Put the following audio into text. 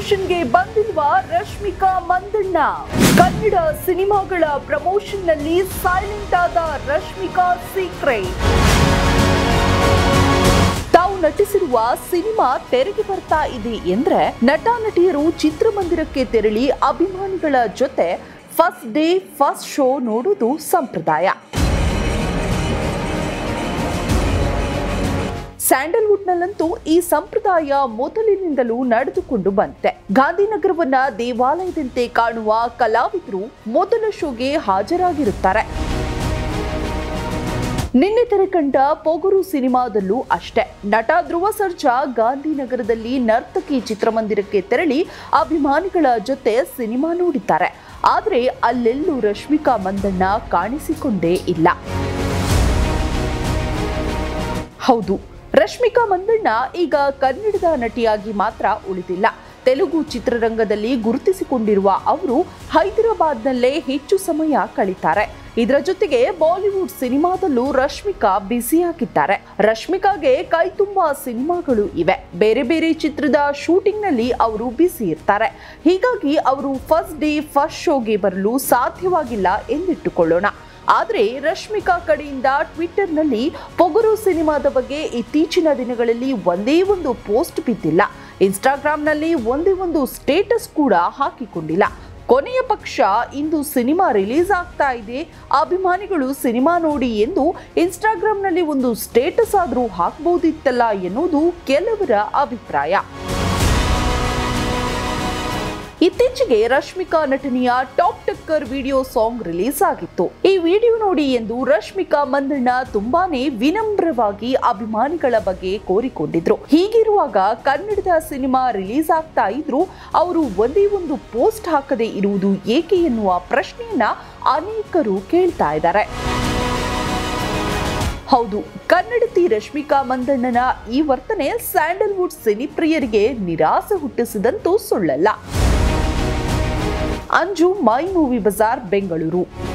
ಪ್ರಮೋಷನ್ಗೆ ಬಂದಿರುವ ರಶ್ಮಿಕಾ ಮಂದಣ್ಣ ಕನ್ನಡ ಸಿನಿಮಾಗಳ ಪ್ರಮೋಷನ್ನಲ್ಲಿ ಸೈಲೆಂಟ್ ಆದ ರಶ್ಮಿಕಾ ಸೀಕ್ರೆಟ್ ತಾವು ನಟಿಸಿರುವ ಸಿನಿಮಾ ತೆರೆಗೆ ಬರ್ತಾ ಇದೆ ಎಂದ್ರೆ ನಟ ನಟಿಯರು ಚಿತ್ರಮಂದಿರಕ್ಕೆ ತೆರಳಿ ಅಭಿಮಾನಿಗಳ ಜೊತೆ ಫಸ್ಟ್ ಡೇ ಫಸ್ಟ್ ಶೋ ನೋಡುವುದು ಸಂಪ್ರದಾಯ ಸ್ಯಾಂಡಲ್ವುಡ್ನಲ್ಲಂತೂ ಈ ಸಂಪ್ರದಾಯ ಮೊದಲಿನಿಂದಲೂ ನಡೆದುಕೊಂಡು ಬಂತೆ ಗಾಂಧಿನಗರವನ್ನ ದೇವಾಲಯದಂತೆ ಕಾಣುವ ಕಲಾವಿದರು ಮೊದಲ ಶೋಗೆ ಹಾಜರಾಗಿರುತ್ತಾರೆ ನಿನ್ನೆ ತೆರೆ ಕಂಡ ಪೊಗರು ಸಿನಿಮಾದಲ್ಲೂ ಅಷ್ಟೇ ನಟ ಧ್ರುವ ಸರ್ಜಾ ಗಾಂಧಿನಗರದಲ್ಲಿ ನರ್ತಕಿ ಚಿತ್ರಮಂದಿರಕ್ಕೆ ತೆರಳಿ ಅಭಿಮಾನಿಗಳ ಜೊತೆ ಸಿನಿಮಾ ನೋಡಿದ್ದಾರೆ ಆದರೆ ಅಲ್ಲೆಲ್ಲೂ ರಶ್ಮಿಕಾ ಮಂದಣ್ಣ ಕಾಣಿಸಿಕೊಂಡೇ ಇಲ್ಲ ಹೌದು ರಶ್ಮಿಕಾ ಮಂದಣ್ಣ ಈಗ ಕನ್ನಡದ ನಟಿಯಾಗಿ ಮಾತ್ರ ಉಳಿದಿಲ್ಲ ತೆಲುಗು ಚಿತ್ರರಂಗದಲ್ಲಿ ಗುರುತಿಸಿಕೊಂಡಿರುವ ಅವರು ಹೈದರಾಬಾದ್ನಲ್ಲೇ ಹೆಚ್ಚು ಸಮಯ ಕಳೀತಾರೆ ಇದರ ಜೊತೆಗೆ ಬಾಲಿವುಡ್ ಸಿನಿಮಾದಲ್ಲೂ ರಶ್ಮಿಕಾ ಬ್ಯುಸಿಯಾಗಿದ್ದಾರೆ ರಶ್ಮಿಕಾಗೆ ಕೈ ತುಂಬಾ ಸಿನಿಮಾಗಳು ಇವೆ ಬೇರೆ ಬೇರೆ ಚಿತ್ರದ ಶೂಟಿಂಗ್ನಲ್ಲಿ ಅವರು ಬ್ಯುಸಿ ಇರ್ತಾರೆ ಹೀಗಾಗಿ ಅವರು ಫಸ್ಟ್ ಡೇ ಫಸ್ಟ್ ಶೋಗೆ ಬರಲು ಸಾಧ್ಯವಾಗಿಲ್ಲ ಎಂದಿಟ್ಟುಕೊಳ್ಳೋಣ ಆದರೆ ರಶ್ಮಿಕಾ ಕಡೆಯಿಂದ ಟ್ವಿಟ್ಟರ್ನಲ್ಲಿ ಪೊಗರು ಸಿನಿಮಾದ ಬಗ್ಗೆ ಇತ್ತೀಚಿನ ದಿನಗಳಲ್ಲಿ ಒಂದೇ ಒಂದು ಪೋಸ್ಟ್ ಬಿದ್ದಿಲ್ಲ ಇನ್ಸ್ಟಾಗ್ರಾಂನಲ್ಲಿ ಒಂದೇ ಒಂದು ಸ್ಟೇಟಸ್ ಕೂಡ ಹಾಕಿಕೊಂಡಿಲ್ಲ ಕೊನೆಯ ಪಕ್ಷ ಇಂದು ಸಿನಿಮಾ ರಿಲೀಸ್ ಆಗ್ತಾ ಇದೆ ಅಭಿಮಾನಿಗಳು ಸಿನಿಮಾ ನೋಡಿ ಎಂದು ಇನ್ಸ್ಟಾಗ್ರಾಂನಲ್ಲಿ ಒಂದು ಸ್ಟೇಟಸ್ ಆದರೂ ಹಾಕಬಹುದಿತ್ತಲ್ಲ ಎನ್ನುವುದು ಕೆಲವರ ಅಭಿಪ್ರಾಯ ಇತ್ತೀಚೆಗೆ ರಶ್ಮಿಕಾ ನಟನೆಯ ಟಾಪ್ ಟಕ್ಕರ್ ವಿಡಿಯೋ ಸಾಂಗ್ ರಿಲೀಸ್ ಆಗಿತ್ತು ಈ ವಿಡಿಯೋ ನೋಡಿ ಎಂದು ರಶ್ಮಿಕಾ ಮಂದಣ್ಣ ತುಂಬಾನೇ ವಿನಮ್ರವಾಗಿ ಅಭಿಮಾನಿಗಳ ಬಗ್ಗೆ ಕೋರಿಕೊಂಡಿದ್ರು ಹೀಗಿರುವಾಗ ಕನ್ನಡದ ಸಿನಿಮಾ ರಿಲೀಸ್ ಆಗ್ತಾ ಇದ್ರು ಅವರು ಒಂದೇ ಒಂದು ಪೋಸ್ಟ್ ಹಾಕದೇ ಇರುವುದು ಏಕೆ ಎನ್ನುವ ಪ್ರಶ್ನೆಯನ್ನ ಅನೇಕರು ಕೇಳ್ತಾ ಇದ್ದಾರೆ ಹೌದು ಕನ್ನಡತಿ ರಶ್ಮಿಕಾ ಮಂದಣ್ಣನ ಈ ವರ್ತನೆ ಸ್ಯಾಂಡಲ್ವುಡ್ ಸಿನಿಪ್ರಿಯರಿಗೆ ನಿರಾಸೆ ಹುಟ್ಟಿಸಿದಂತೂ ಸುಳ್ಳಲ್ಲ Anju my movie bazaar Bengaluru